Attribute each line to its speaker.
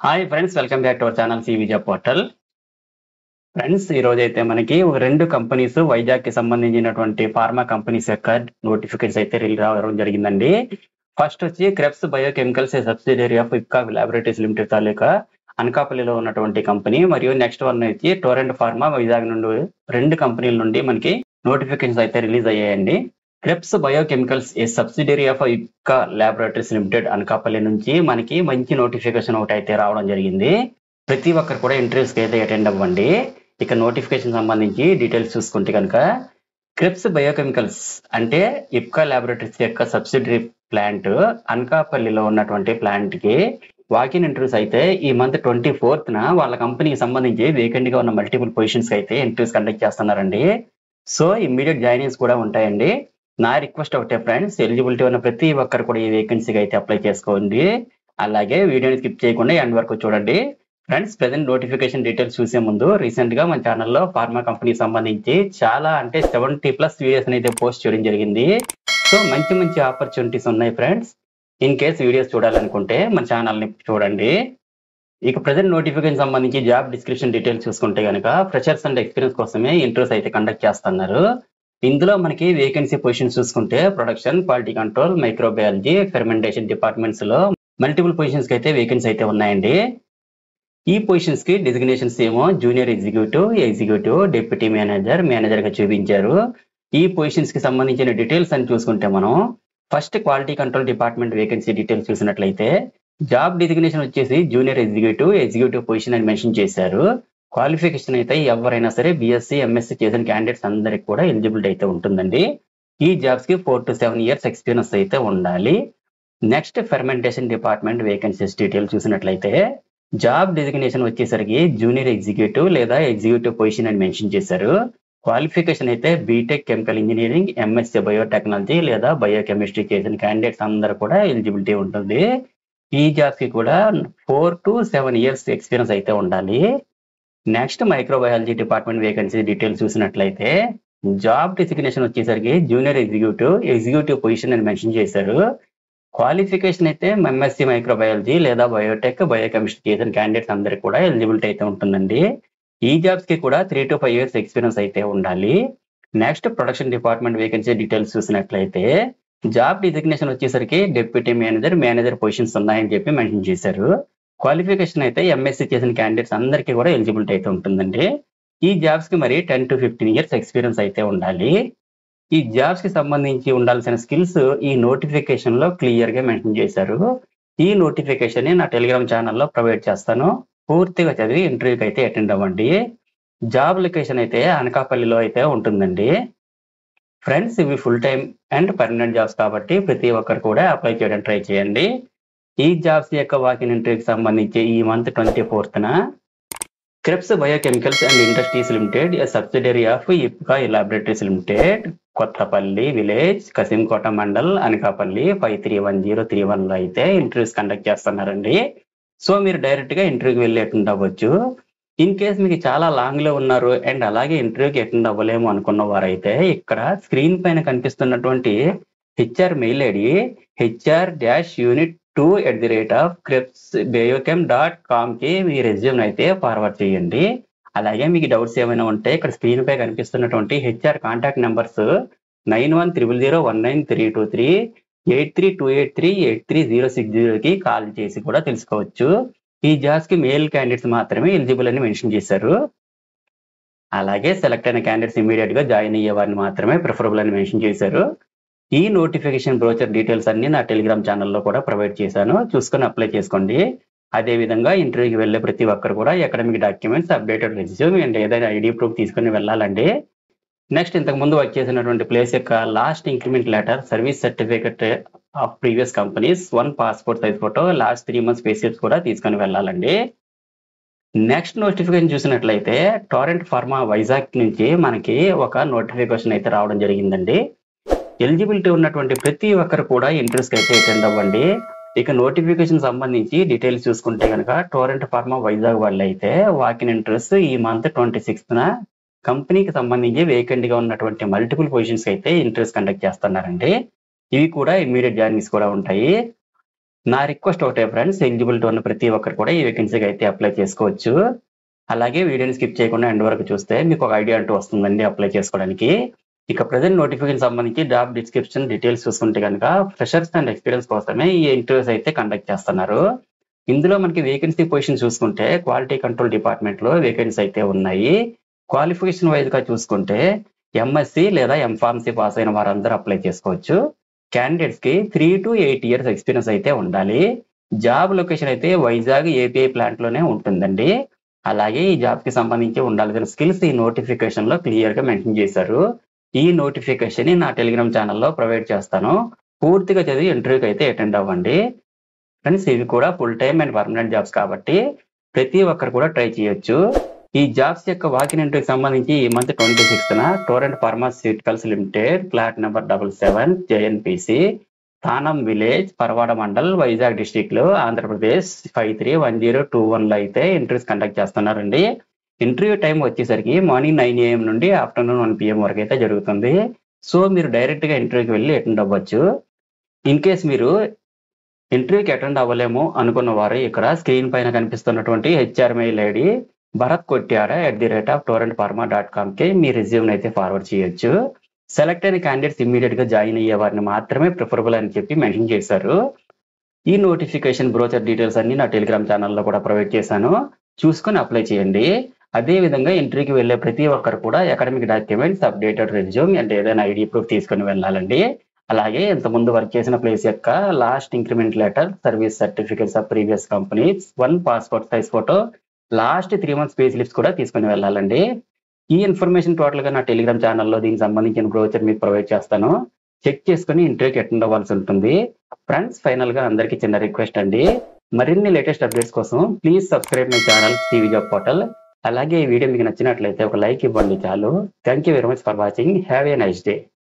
Speaker 1: hi friends welcome back to our channel CV job portal friends ఈ రోజు అయితే మనకి ఒక రెండు కంపెనీస్ వైజాగ్ కి సంబంధించినటువంటి ఫార్మా కంపెనీస్ యొక్క నోటిఫికేషన్స్ అయితే రిలీజ్ రావడం జరిగిందండి ఫస్ట్ వచ్చి Krebs biochemicals subsidiary of Ipca laboratories limited తాలూకా అనకాపల్లిలో ఉన్నటువంటి కంపెనీ మరియు నెక్స్ట్ వన్ వచ్చి టోరెంట్ ఫార్మా వైజాగ్ నుండి రెండు కంపెనీల నుండి మనకి నోటిఫికేషన్స్ అయితే రిలీజ్ అయ్యాయండి Krebs biochemicals a subsidiary of Ipca laboratories limited Anakapalli నుంచి మనకి మంచి నోటిఫికేషన్ ఒకటి అయితే రావడం జరిగింది ప్రతి ఒక్కరు కూడా ఇంటర్వ్యూస్కి అయితే అటెండ్ అవ్వండి ఇక నోటిఫికేషన్ సంబంధించి డీటెయిల్స్ చూసుకుంటే కనుక క్రిప్స్ బయోకెమికల్స్ అంటే ఇప్కా ల్యాబొరేటరీస్ యొక్క సబ్సిడరీ ప్లాంట్ అనకాపల్లిలో ఉన్నటువంటి ప్లాంట్ కి వాకిన్ ఇంటర్వ్యూస్ అయితే ఈ మంత్ ట్వంటీ ఫోర్త్ న వాళ్ళ కంపెనీకి సంబంధించి వేకెంట్ గా ఉన్న మల్టిపుల్ పొజిషన్స్ అయితే ఇంటర్వ్యూస్ కండక్ట్ చేస్తున్నారండి సో ఇమ్మీడియట్ జాయినింగ్స్ కూడా ఉంటాయండి నా రిక్వెస్ట్ ఒకటే ఫ్రెండ్స్ ఎలిజిబిలిటీ ఉన్న ప్రతి ఒక్కరు కూడా ఈ వేకెన్సీకి అయితే అప్లై చేసుకోండి అలాగే వీడియోని స్కిప్ చేయకుండా ఎండ్ వరకు చూడండి ఫ్రెండ్స్ ప్రెసెంట్ నోటిఫికేషన్ డీటెయిల్స్ చూసే ముందు రీసెంట్ గా మన ఛానల్లో ఫార్మా కంపెనీ సంబంధించి చాలా అంటే సెవెంటీ ప్లస్ వీడియోస్ అయితే పోస్ట్ చేయడం జరిగింది సో మంచి మంచి ఆపర్చునిటీస్ ఉన్నాయి ఫ్రెండ్స్ ఇన్ కేస్ వీడియోస్ చూడాలనుకుంటే మన ఛానల్ ని చూడండి ఇక ప్రజెంట్ నోటిఫికేషన్ సంబంధించి జాబ్ డిస్క్రిప్షన్ డీటెయిల్స్ చూసుకుంటే కనుక ఫ్రెషర్స్ అండ్ ఎక్స్పీరియన్స్ కోసమే ఇంటర్వ్యూస్ అయితే కండక్ట్ చేస్తున్నారు ఇందులో మనకి వేకెన్సీ పొజిషన్స్ చూసుకుంటే production quality control microbiology fermentation departments లో మల్టిపుల్ పొజిషన్స్ కి అయితే వేకెన్సీ అయితే ఉన్నాయండి ఈ పొజిషన్స్ కి డిజిగ్నేషన్స్ ఏమో junior executive executive deputy manager manager గా చూపించారు ఈ పొజిషన్స్ కి సంబంధించిన డీటెయిల్స్ అని చూసుకుంటే మనం first quality control department vacancy details చూసినట్లయితే జాబ్ డిజిగ్నేషన్ వచ్చేసి జూనియర్ ఎగ్జిక్యూటివ్ ఎగ్జిక్యూటివ్ పొజిషన్ అని మెన్షన్ చేశారు క్వాలిఫికేషన్ అయితే ఎవరైనా సరే బీఎస్సీ ఎంఎస్సీ చేసిన క్యాండిడేట్స్ అందరికి కూడా ఎలిజిబిలిటీ అయితే ఉంటుందండి ఈ జాబ్స్ కి four to seven years experience అయితే ఉండాలి next fermentation department vacancies detail చూసినట్లయితే జాబ్ డెసిగ్నేషన్ వచ్చేసరికి జూనియర్ ఎగ్జిక్యూటివ్ లేదా ఎగ్జిక్యూటివ్ పొజిషన్ అని మెన్షన్ చేశారు క్వాలిఫికేషన్ అయితే BTech chemical engineering MSc biotechnology లేదా బయోకెమిస్ట్రీ చేసిన క్యాండిడేట్స్ అందరూ కూడా ఎలిజిబిలిటీ ఉంటుంది ఈ జాబ్స్ కి కూడా four to seven years experience అయితే ఉండాలి next microbiology department vacancy details చూసినట్లయితే జాబ్ డెసిగ్నేషన్ వచ్చేసరికి జూనియర్ ఎగ్జిక్యూటివ్ ఎగ్జిక్యూటివ్ పొజిషన్ అని మెన్షన్ చేశారు క్వాలిఫికేషన్ అయితే ఎంఎస్సీ మైక్రోబయాలజీ లేదా బయోటెక్ బయోకెమిస్ట్రీ చేసిన క్యాండిడేట్స్ అందరికి కూడా ఎలిజిబిలిటీ అయితే ఉంటుందండి ఈ జాబ్స్ కి కూడా three to five years experience అయితే ఉండాలి next production department vacancy details చూసినట్లయితే జాబ్ డిజిగ్నేషన్ వచ్చేసరికి డిప్యూటీ మేనేజర్ మేనేజర్ పొజిషన్స్ ఉన్నాయని చెప్పి మెన్షన్ చేశారు క్వాలిఫికేషన్ అయితే ఎంఎస్సీ చేసిన క్యాండిడేట్స్ అందరికీ కూడా ఎలిజిబిలిటీ అయితే ఉంటుందండి ఈ జాబ్స్ కి మరి ten to fifteen years experience అయితే ఉండాలి ఈ జాబ్స్ కి సంబంధించి ఉండాల్సిన స్కిల్స్ ఈ నోటిఫికేషన్ లో క్లియర్ గా మెన్షన్ చేశారు ఈ నోటిఫికేషన్ నా టెలిగ్రామ్ ఛానల్లో ప్రొవైడ్ చేస్తాను పూర్తిగా చదివి ఇంటర్వ్యూకి అయితే అటెండ్ అవ్వండి జాబ్ లొకేషన్ అయితే అనకాపల్లిలో అయితే ఉంటుందండి ఫ్రెండ్స్ ఇవి full time and permanent jobs కాబట్టి ప్రతి ఒక్కరు కూడా అప్లై చేయడం ట్రై చేయండి ఈ జాబ్స్ యొక్క వాకిన్ ఇంటర్వ్యూకి సంబంధించి ఈ మంత్ ట్వంటీ ఫోర్త్న Krebs biochemicals and industries limited subsidiary of Ipca laboratories limited Kothapalli village Kasimkota mandal Anakapalli five three one zero three one లో అయితే ఇంటర్వ్యూస్ కండక్ట్ చేస్తున్నారండి సో మీరు డైరెక్ట్ గా ఇంటర్వ్యూకి వెళ్ళి అటెండ్ అవ్వచ్చు ఇన్ కేస్ మీకు చాలా లాంగ్ లో ఉన్నారు అండ్ అలాగే ఇంటర్వ్యూకి అటెండ్ అవ్వలేము అనుకున్న వారైతే ఇక్కడ స్క్రీన్ పైన కనిపిస్తున్నటువంటి HR mail ID HR dash unit two at the rate of Krebs biochem dot com కి మీ రెజ్యూమ్ అయితే ఫార్వర్డ్ చేయండి అలాగే మీకు డౌట్స్ ఏమైనా ఉంటే ఇక్కడ స్క్రీన్ పై కనిపిస్తున్నటువంటి HR contact numbers nine one triple zero one nine three two three eight three two eight three eight three zero six జీరోకి కాల్ చేసి కూడా తెలుసుకోవచ్చు ఈ జాబ్స్ కి మేల్ క్యాండిడేట్స్ మాత్రమే ఎలిజిబుల్ అని మెన్షన్ చేశారు అలాగే సెలెక్ట్ అయిన క్యాండిడేట్స్ ఇమీడియట్ గా జాయిన్ అయ్యే వారిని మాత్రమే ప్రిఫరబుల్ అని మెన్షన్ చేశారు ఈ నోటిఫికేషన్ బ్రోచర్ డీటెయిల్స్ అన్ని నా టెలిగ్రామ్ ఛానల్లో కూడా ప్రొవైడ్ చేశాను చూసుకొని అప్లై చేసుకోండి అదే విధంగా ఇంటర్వ్యూకి వెళ్ళే ప్రతి ఒక్కరు కూడా academic documents updated resume and ఏదైనా ఐడి ప్రూఫ్ తీసుకొని వెళ్ళాలండి నెక్స్ట్ ఇంతకు ముందు వర్క్ చేసినటువంటి ప్లేస్ యొక్క last increment letter service certificate of previous companies one passport size photo last three months payslips కూడా తీసుకొని వెళ్ళాలండి నెక్స్ట్ నోటిఫికేషన్ చూసినట్లయితే టోరెంట్ ఫార్మా వైజాగ్ నుంచి మనకి ఒక నోటిఫికేషన్ అయితే రావడం జరిగిందండి ఎలిజిబిలిటీ ఉన్నటువంటి ప్రతి ఒక్కరు కూడా ఇంట్రెస్ట్ అయితే అటెండ్ అవ్వండి ఇక నోటిఫికేషన్ సంబంధించి డీటెయిల్స్ చూసుకుంటే కనుక టోరెంట్ ఫార్మా వైజాగ్ వాళ్ళు అయితే వాకిన్ ఇంట్రెస్ట్ ఈ మంత్ ట్వంటీ సిక్స్త్ కంపెనీకి సంబంధించి వేకెంట్ గా ఉన్నటువంటి మల్టిపుల్ పొజిషన్స్ అయితే ఇంట్రెస్ట్ కండక్ట్ చేస్తున్నారండి ఇవి కూడా ఇమీడియట్ జాయినింగ్స్ కూడా ఉంటాయి నా రిక్వెస్ట్ ఒకటే ఫ్రెండ్స్ ఎలిజిబిలిటీ ఉన్న ప్రతి ఒక్కరు కూడా ఈ వేకెన్సీకి అయితే అప్లై చేసుకోవచ్చు అలాగే వీడియోని స్కిప్ చేయకుండా ఎండ్ వరకు చూస్తే మీకు ఒక ఐడియా అంటూ వస్తుందండి అప్లై చేసుకోవడానికి ఇక ప్రజెంట్ నోటిఫికేషన్ సంబంధించి జాబ్ డిస్క్రిప్షన్ డీటెయిల్స్ చూసుకుంటే కనుక ఫ్రెషర్స్ అండ్ ఎక్స్పీరియన్స్ కోసమే ఈ ఇంటర్వ్యూస్ అయితే కండక్ట్ చేస్తున్నారు ఇందులో మనకి వేకెన్సీ పొజిషన్ చూసుకుంటే క్వాలిటీ కంట్రోల్ డిపార్ట్మెంట్ లో వేకెన్సీ అయితే ఉన్నాయి క్వాలిఫికేషన్ వైజ్ గా చూసుకుంటే ఎంఎస్సి లేదా ఎంఫార్మసీ పాస్ అయిన వారందరూ అప్లై చేసుకోవచ్చు క్యాండిడేట్స్ కి three to eight years experience అయితే ఉండాలి జాబ్ లొకేషన్ అయితే వైజాగ్ ఏపీఐ ప్లాంట్ లోనే ఉంటుందండి అలాగే ఈ జాబ్ కి సంబంధించి ఉండాల్సిన స్కిల్స్ ఈ నోటిఫికేషన్ లో క్లియర్ గా మెన్షన్ చేశారు ఈ నోటిఫికేషన్ ని నా టెలిగ్రామ్ ఛానల్లో ప్రొవైడ్ చేస్తాను పూర్తిగా చదివి ఇంటర్వ్యూకి అయితే అటెండ్ అవ్వండి ఫ్రెండ్స్ ఇవి కూడా full time and permanent jobs కాబట్టి ప్రతి ఒక్కరు కూడా ట్రై చేయొచ్చు ఈ జాబ్స్ యొక్క వాకిన్ ఇంటర్వ్యూకి సంబంధించి ఈ month twenty sixth Torrent pharmaceuticals limited flat number double seven JNPC Thanam village Parawada mandal Vizag district లో Andhra Pradesh five three one zero two one లో అయితే ఇంటర్వ్యూస్ కండక్ట్ చేస్తున్నారండి ఇంటర్వ్యూ టైం వచ్చేసరికి మార్నింగ్ నైన్ ఏఎం నుండి ఆఫ్టర్నూన్ వన్ పిఎం వరకు అయితే జరుగుతుంది సో మీరు డైరెక్ట్ గా ఇంటర్వ్యూకి వెళ్ళి అటెండ్ అవ్వచ్చు ఇన్ కేస్ మీరు ఇంటర్వ్యూకి అటెండ్ అవ్వలేము అనుకున్న వారు ఇక్కడ స్క్రీన్ పైన కనిపిస్తున్నటువంటి HR mail ID Bharat Kottara at the rate of Torrent pharma dot com కి మీ రెజ్యూమ్ అయితే ఫార్వర్డ్ చేయొచ్చు సెలెక్ట్ అయిన క్యాండిడేట్స్ ఇమీడియట్ గా జాయిన్ అయ్యే వారిని మాత్రమే ప్రిఫరబుల్ అని చెప్పి మెన్షన్ చేశారు ఈ నోటిఫికేషన్ బ్రోచర్ డీటెయిల్స్ అన్ని నా టెలిగ్రామ్ ఛానల్లో కూడా ప్రొవైడ్ చేశాను చూసుకొని అప్లై చేయండి అదే విధంగా ఇంటర్వ్యూకి వెళ్ళే ప్రతి ఒక్కరు కూడా academic documents updated resume and ఏదైనా ఐడి ప్రూఫ్ తీసుకొని వెళ్ళాలండి అలాగే ఇంతకుముందు వర్క్ చేసిన ప్లేస్ యొక్క last increment letter service certificates of previous companies one passport size photo last three months pay slips కూడా తీసుకొని వెళ్ళాలండి ఈ ఇన్ఫర్మేషన్ టోటల్ గా నా టెలిగ్రామ్ ఛానల్లో దీనికి సంబంధించిన బ్రోచర్ మీకు ప్రొవైడ్ చేస్తాను చెక్ చేసుకుని ఇంటర్వ్యూకి అటెండ్ అవ్వాల్సి ఉంటుంది ఫ్రెండ్స్ ఫైనల్ గా అందరికీ చిన్న రిక్వెస్ట్ అండి మరిన్ని లేటెస్ట్ అప్డేట్స్ కోసం please subscribe my channel TV job portal అలాగే ఈ వీడియో మీకు నచ్చినట్లయితే ఒక లైక్ ఇవ్వండి చాలు thank you very much for watching have a nice day